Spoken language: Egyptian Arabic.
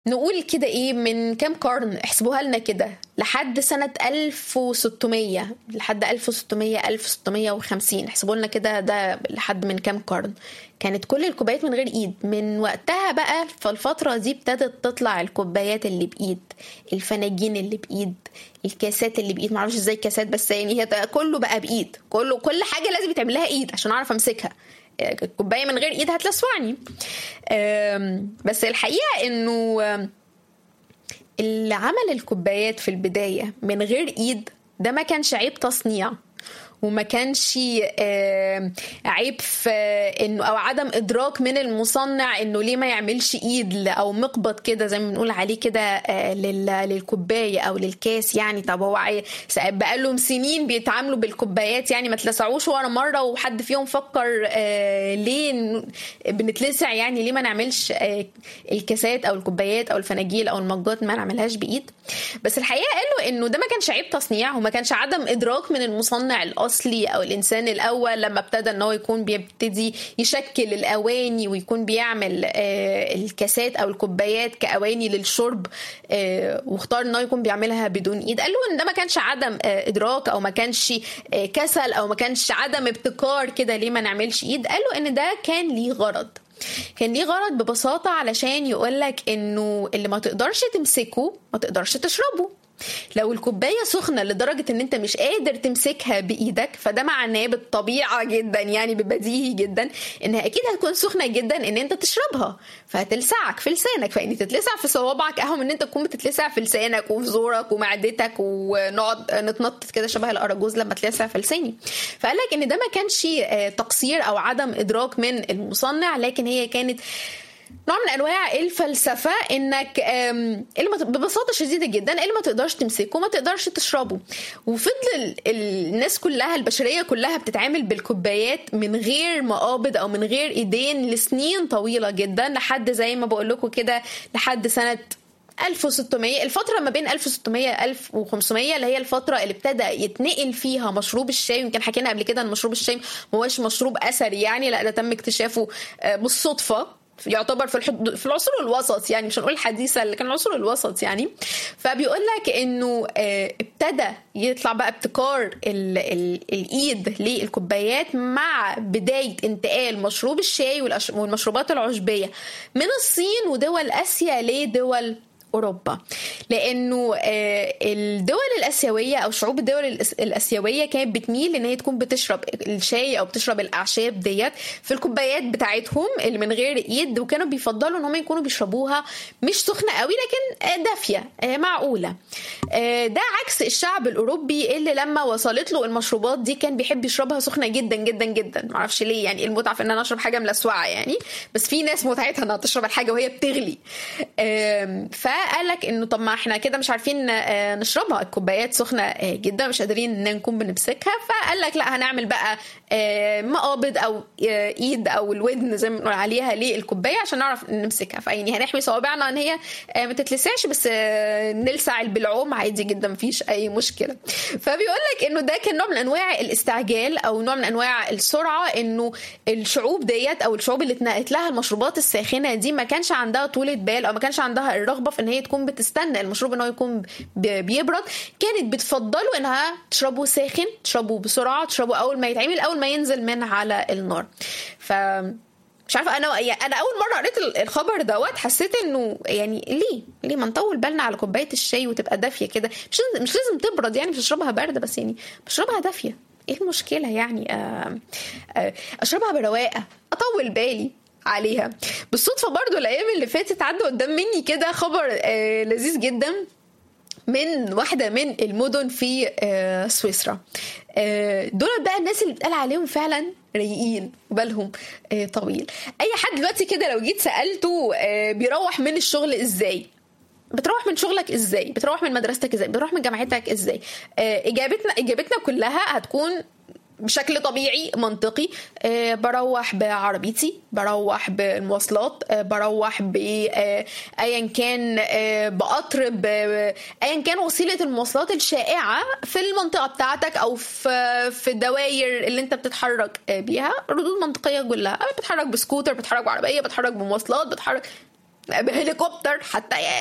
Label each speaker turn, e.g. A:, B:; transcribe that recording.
A: نقول كده ايه من كام قرن احسبوها لنا كده لحد سنة 1600 لحد 1600 1650 احسبوا لنا كده ده لحد من كام قرن كانت كل الكوبايات من غير ايد من وقتها بقى في الفترة دي ابتدت تطلع الكوبايات اللي بايد الفناجين اللي بايد الكاسات اللي بايد معرفش ازاي كاسات بس يعني هي كله بقى بايد كله كل حاجة لازم يتعمل لها ايد عشان اعرف امسكها الكوبايه من غير ايد هتلسوعني بس الحقيقه انه اللي عمل الكوبايات في البدايه من غير ايد ده ما كانش عيب تصنيع وما كانش عيب في انه او عدم ادراك من المصنع انه ليه ما يعملش ايد او مقبض كده زي ما بنقول عليه كده للكوبايه او للكاس يعني طب هو بقالهم سنين بيتعاملوا بالكوبايات يعني ما اتلسعوش ورا مره وحد فيهم فكر ليه بنتلسع يعني ليه ما نعملش الكاسات او الكوبايات او الفناجيل او المجات ما نعملهاش بايد بس الحقيقه قالوا انه ده ما كانش عيب تصنيع وما كانش عدم ادراك من المصنع الاصلي الاصلي او الانسان الاول لما ابتدى ان هو يكون بيبتدي يشكل الاواني ويكون بيعمل الكاسات او الكوبايات كاواني للشرب واختار ان هو يكون بيعملها بدون ايد قالوا ان ده ما كانش عدم ادراك او ما كانش كسل او ما كانش عدم ابتكار كده ليه ما نعملش ايد قالوا ان ده كان ليه غرض كان ليه غرض ببساطة علشان يقولك انه اللي ما تقدرش تمسكه ما تقدرش تشربه لو الكوباية سخنة لدرجة ان انت مش قادر تمسكها بايدك فده معناه بالطبيعة جدا يعني ببديهي جدا انها اكيد هتكون سخنة جدا ان انت تشربها فهتلسعك في لسانك فان تتلسع في صوابعك اهم ان انت تكون بتتلسع في لسانك وفي زورك ومعدتك ونقعد نتنطط كده شبه الاراجوز لما تلسع في لساني فقال لك ان ده ما كانش تقصير او عدم ادراك من المصنع لكن هي كانت نوع من انواع الفلسفه انك اللي ببساطه شديده جدا اللي ما تقدرش تمسكه ما تقدرش تشربه وفضل الناس كلها البشريه كلها بتتعامل بالكوبايات من غير مقابض او من غير ايدين لسنين طويله جدا لحد زي ما بقول لكم كده لحد سنه 1600 الفترة ما بين 1600 1500 اللي هي الفترة اللي ابتدى يتنقل فيها مشروب الشاي يمكن حكينا قبل كده ان مشروب الشاي ما هوش مشروب اثري يعني لا ده تم اكتشافه بالصدفة يعتبر في الحد... في العصور الوسط يعني مش هنقول الحديثه اللي كان العصور الوسط يعني فبيقول لك انه ابتدى يطلع بقى ابتكار ال... ال... الايد للكوبايات مع بدايه انتقال مشروب الشاي والأش... والمشروبات العشبيه من الصين ودول اسيا لدول اوروبا لانه الدول الاسيويه او شعوب الدول الاسيويه كانت بتميل ان هي تكون بتشرب الشاي او بتشرب الاعشاب ديت في الكوبايات بتاعتهم اللي من غير ايد وكانوا بيفضلوا ان هم يكونوا بيشربوها مش سخنه قوي لكن دافيه معقوله ده عكس الشعب الاوروبي اللي لما وصلت له المشروبات دي كان بيحب يشربها سخنه جدا جدا جدا معرفش ليه يعني المتعه في ان انا اشرب حاجه ملسوعه يعني بس في ناس متعتها انها تشرب الحاجه وهي بتغلي ف قال لك انه طب ما احنا كده مش عارفين نشربها الكوبايات سخنه جدا مش قادرين ان نكون بنمسكها فقال لك لا هنعمل بقى مقابض او ايد او الودن زي ما بنقول عليها للكوبايه عشان نعرف نمسكها فيعني هنحمي صوابعنا ان هي ما تتلسعش بس نلسع بالعوم عادي جدا مفيش اي مشكله فبيقول لك انه ده كان نوع من انواع الاستعجال او نوع من انواع السرعه انه الشعوب ديت او الشعوب اللي اتنقلت لها المشروبات الساخنه دي ما كانش عندها طولة بال او ما كانش عندها الرغبه في ان هي تكون بتستنى المشروب ان هو يكون بيبرد كانت بتفضلوا انها تشربه ساخن تشربه بسرعه تشربه اول ما يتعمل اول ما ينزل من على النار ف مش عارفه انا يعني انا اول مره قريت الخبر دوت حسيت انه يعني ليه ليه ما نطول بالنا على كوبايه الشاي وتبقى دافيه كده مش مش لازم تبرد يعني مش اشربها بارده بس يعني بشربها دافيه ايه المشكله يعني آآ آآ اشربها برواقه اطول بالي عليها بالصدفه برضو الايام اللي فاتت عدى قدام مني كده خبر آه لذيذ جدا من واحده من المدن في آه سويسرا آه دول بقى الناس اللي بتقال عليهم فعلا رايقين بالهم طويل اي حد دلوقتي كده لو جيت سالته بيروح من الشغل ازاي بتروح من شغلك ازاي بتروح من مدرستك ازاي بتروح من جامعتك ازاي اجابتنا اجابتنا كلها هتكون بشكل طبيعي منطقي أه بروح بعربيتي بروح بالمواصلات أه بروح ب أه ايا كان بقطر ايا كان وسيله المواصلات الشائعه في المنطقه بتاعتك او في في الدوائر اللي انت بتتحرك بيها ردود منطقيه كلها بتحرك بسكوتر بتحرك بعربيه بتحرك بمواصلات بتحرك بهليكوبتر حتى